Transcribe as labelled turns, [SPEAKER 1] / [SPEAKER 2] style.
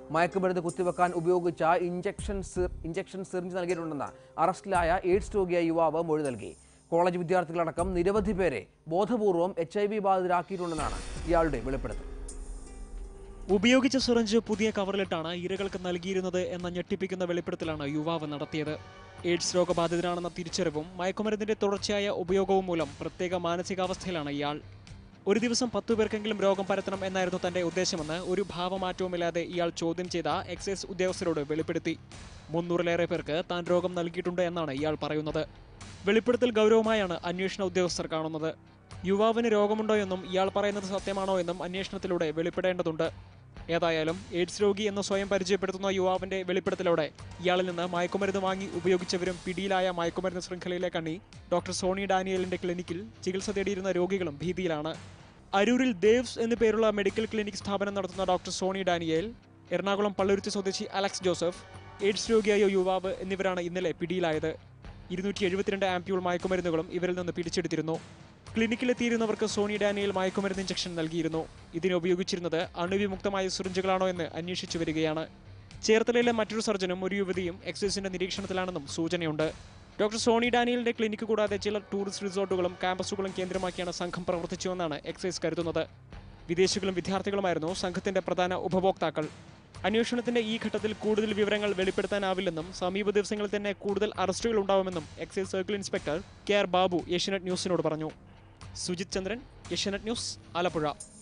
[SPEAKER 1] മയക്കുമരുന്ന് കുത്തിവെക്കാൻ ഉപയോഗിച്ച ഇഞ്ചക്ഷൻ സിർ injection syringe നൽകിയിട്ടുണ്ടെന്ന് അറസ്റ്റിലായ എയ്ഡ്സ് രോഗിയായ യുവാവ് മൊഴി നൽകി കോളേജ് വിദ്യാർത്ഥികളടക്കം നിരവധി പേരെ ബോധപൂർവം എച്ച് ഐ വി ബാധിതരാക്കിയിട്ടുണ്ടെന്നാണ് ഇയാളുടെ വെളിപ്പെടുത്തൽ
[SPEAKER 2] ഉപയോഗിച്ച സിറഞ്ച് പുതിയ കവറിലിട്ടാണ് ഇരകൾക്ക് നൽകിയിരുന്നത് എന്ന ഞെട്ടിപ്പിക്കുന്ന വെളിപ്പെടുത്തലാണ് യുവാവ് നടത്തിയത് എയ്ഡ്സ് രോഗബാധിതരാണെന്ന തിരിച്ചറിവും മയക്കുമരുന്നിന്റെ തുടർച്ചയായ ഉപയോഗവും മൂലം പ്രത്യേക മാനസികാവസ്ഥയിലാണ് ഇയാൾ ഒരു ദിവസം പത്തു പേർക്കെങ്കിലും രോഗം പരത്തണം എന്നായിരുന്നു തന്റെ ഉദ്ദേശമെന്ന് ഒരു ഭാവമാറ്റവുമില്ലാതെ ഇയാൾ ചോദ്യം ചെയ്ത എക്സൈസ് ഉദ്യോഗസ്ഥരോട് വെളിപ്പെടുത്തി മുന്നൂറിലേറെ പേർക്ക് താൻ രോഗം നൽകിയിട്ടുണ്ട് എന്നാണ് ഇയാൾ പറയുന്നത് വെളിപ്പെടുത്തൽ ഗൗരവമായാണ് അന്വേഷണ ഉദ്യോഗസ്ഥർ കാണുന്നത് യുവാവിന് രോഗമുണ്ടോ എന്നും ഇയാൾ പറയുന്നത് സത്യമാണോ എന്നും അന്വേഷണത്തിലൂടെ വെളിപ്പെടേണ്ടതുണ്ട് ഏതായാലും എയ്ഡ്സ് രോഗി എന്ന് സ്വയം പരിചയപ്പെടുത്തുന്ന യുവാവിന്റെ വെളിപ്പെടുത്തലോടെ ഇയാളിൽ നിന്ന് മയക്കുമരുന്ന് വാങ്ങി ഉപയോഗിച്ചവരും പിടിയിലായ മയക്കുമരുന്ന് ശൃംഖലയിലെ കണ്ണി ഡോക്ടർ സോണി ഡാനിയലിന്റെ ക്ലിനിക്കിൽ ചികിത്സ തേടിയിരുന്ന രോഗികളും ഭീതിയിലാണ് അരൂരിൽ ദേവ്സ് എന്നു പേരുള്ള മെഡിക്കൽ ക്ലിനിക് സ്ഥാപനം നടത്തുന്ന ഡോക്ടർ സോണി ഡാനിയേൽ എറണാകുളം പള്ളുരുത്തി സ്വദേശി അലക്സ് ജോസഫ് എയ്ഡ്സ് രോഗിയായ യുവാവ് എന്നിവരാണ് ഇന്നലെ പിടിയിലായത് ഇരുന്നൂറ്റി എഴുപത്തിരണ്ട് ആംപ്യൂൾ മയക്കുമരുന്നുകളും ഇവരിൽ നിന്ന് പിടിച്ചെടുത്തിരുന്നു ക്ലിനിക്കിലെത്തിയിരുന്നവർക്ക് സോണി ഡാനിയൽ മയക്കുമരുന്ന് ഇഞ്ചക്ഷൻ നൽകിയിരുന്നു ഇതിന് ഉപയോഗിച്ചിരുന്നത് അണുവിമുക്തമായ സിറിഞ്ചുകളാണോ എന്ന് അന്വേഷിച്ചു വരികയാണ് ചേർത്തലയിലെ മറ്റൊരു സർജനും ഒരു യുവതിയും എക്സൈസിന്റെ നിരീക്ഷണത്തിലാണെന്നും സൂചനയുണ്ട് ഡോക്ടർ സോണി ഡാനിയലിന്റെ ക്ലിനിക്ക് കൂടാതെ ചില ടൂറിസ്റ്റ് റിസോർട്ടുകളും ക്യാമ്പസുകളും കേന്ദ്രമാക്കിയാണ് സംഘം പ്രവർത്തിച്ചുവെന്നാണ് എക്സൈസ് കരുതുന്നത് വിദേശികളും വിദ്യാർത്ഥികളുമായിരുന്നു സംഘത്തിന്റെ പ്രധാന ഉപഭോക്താക്കൾ അന്വേഷണത്തിന്റെ ഈ ഘട്ടത്തിൽ കൂടുതൽ വിവരങ്ങൾ വെളിപ്പെടുത്താനാവില്ലെന്നും സമീപ ദിവസങ്ങളിൽ തന്നെ കൂടുതൽ അറസ്റ്റുകൾ ഉണ്ടാവുമെന്നും excise circle inspector K R Babu Asianet ന്യൂസിനോട് പറഞ്ഞു സുജിത് ചന്ദ്രൻ ഏഷ്യനെറ്റ് ന്യൂസ് ആലപ്പുഴ